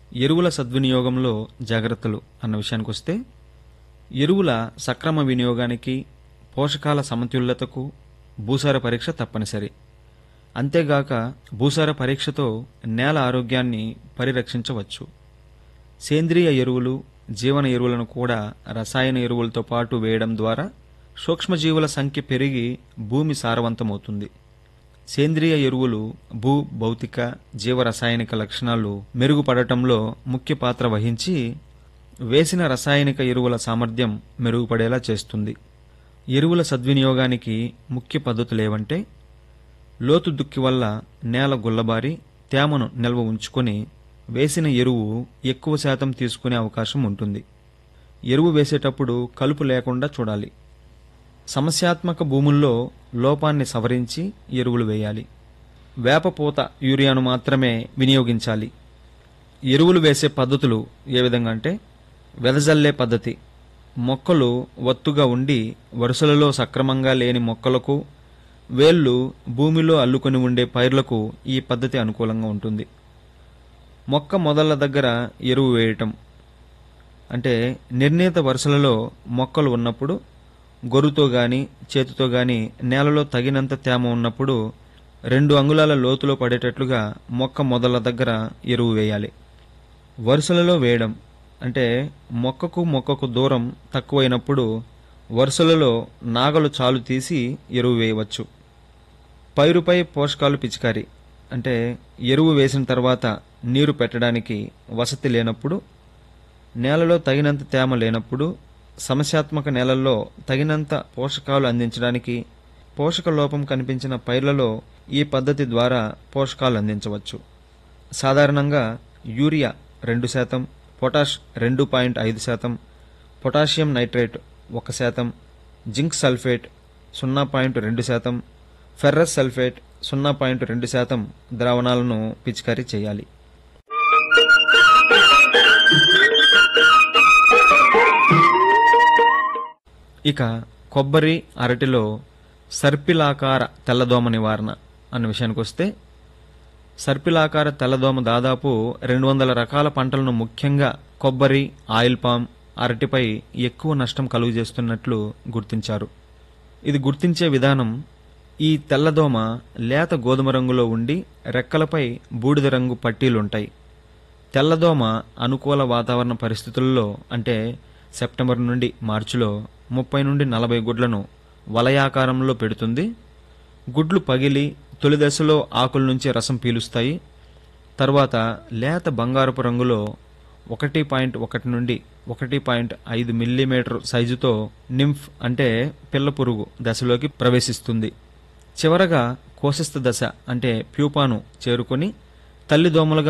ఎరువుల సద్వినియోగంలో జాగ్రత్తలు అన్న విషయానికి వస్తే ఎరువుల సక్రమ వినియోగానికి పోషకాల సమతుల్యతకు భూసార పరీక్ష తప్పనిసరి అంతేగాక భూసార పరీక్షతో నేల ఆరోగ్యాన్ని పరిరక్షించవచ్చు సేంద్రియ ఎరువులు జీవన ఎరువులను కూడా రసాయన ఎరువులతో పాటు వేయడం ద్వారా సూక్ష్మజీవుల సంఖ్య పెరిగి భూమి సారవంతమవుతుంది సేంద్రియ ఎరువులు భూ భౌతిక జీవరసాయనిక లక్షణాలు మెరుగుపడటంలో ముఖ్య పాత్ర వహించి వేసిన రసాయనిక ఎరువుల సామర్థ్యం మెరుగుపడేలా చేస్తుంది ఎరువుల సద్వినియోగానికి ముఖ్య పద్ధతులేవంటే లోతు దుక్కి వల్ల నేల గుల్లబారి తేమను నిల్వ ఉంచుకొని వేసిన ఎరువు ఎక్కువ శాతం తీసుకునే అవకాశం ఉంటుంది ఎరువు వేసేటప్పుడు కలుపు లేకుండా చూడాలి సమస్యాత్మక భూముల్లో లోపాన్ని సవరించి ఎరువులు వేయాలి వేపపూత యూరియాను మాత్రమే వినియోగించాలి ఎరువులు వేసే పద్ధతులు ఏ విధంగా అంటే వెదజల్లే పద్ధతి మొక్కలు ఒత్తుగా ఉండి వరుసలలో సక్రమంగా లేని మొక్కలకు వేళ్ళు భూమిలో అల్లుకొని ఉండే పైర్లకు ఈ పద్ధతి అనుకూలంగా ఉంటుంది మొక్క మొదళ్ల దగ్గర ఎరువు వేయటం అంటే నిర్ణీత వరుసలలో మొక్కలు ఉన్నప్పుడు గొర్రుతో గాని చేతితో గాని నేలలో తగినంత తేమ ఉన్నప్పుడు రెండు అంగుళాల లోతులో పడేటట్లుగా మొక్క మొదళ్ల దగ్గర ఎరువు వేయాలి వరుసలలో వేయడం అంటే మొక్కకు మొక్కకు దూరం తక్కువైనప్పుడు వరుసలలో నాగలు చాలు తీసి ఎరువు వేయవచ్చు పైరుపై పోషకాలు పిచికారి అంటే ఎరువు వేసిన తర్వాత నీరు పెట్టడానికి వసతి లేనప్పుడు నేలలో తగినంత తేమ లేనప్పుడు సమస్యాత్మక నేలల్లో తగినంత పోషకాలు అందించడానికి పోషక లోపం కనిపించిన పైర్లలో ఈ పద్ధతి ద్వారా పోషకాలు అందించవచ్చు సాధారణంగా యూరియా రెండు శాతం పొటాష్ రెండు పాయింట్ ఐదు శాతం పొటాషియం నైట్రేట్ ఒక శాతం జింక్ సల్ఫేట్ సున్నా పాయింట్ రెండు శాతం ఫెర్రస్ సల్ఫేట్ సున్నా పాయింట్ రెండు శాతం ద్రావణాలను పిచికారీ చేయాలి ఇక కొబ్బరి అరటిలో సర్పిలాకార తెల్లదోమ నివారణ అన్న విషయానికి వస్తే సర్పిలాకార తెల్లదోమ దాదాపు రెండు వందల రకాల పంటలను ముఖ్యంగా కొబ్బరి ఆయిల్ పామ్ అరటిపై ఎక్కువ నష్టం కలుగజేస్తున్నట్లు గుర్తించారు ఇది గుర్తించే విధానం ఈ తెల్లదోమ లేత గోధుమ రంగులో ఉండి రెక్కలపై బూడిద రంగు పట్టీలుంటాయి తెల్లదోమ అనుకూల వాతావరణ పరిస్థితుల్లో అంటే సెప్టెంబర్ నుండి మార్చిలో ముప్పై నుండి నలభై గుడ్లను వలయాకారంలో పెడుతుంది గుడ్లు పగిలి తొలి దశలో ఆకుల నుంచి రసం పీలుస్తాయి తర్వాత లేత బంగారపు రంగులో ఒకటి పాయింట్ ఒకటి నుండి ఒకటి పాయింట్ ఐదు మిల్లీమీటర్ సైజుతో నింఫ్ అంటే పిల్ల పురుగు దశలోకి ప్రవేశిస్తుంది చివరగా కోశస్థ దశ అంటే ప్యూపాను చేరుకొని తల్లి దోమలుగా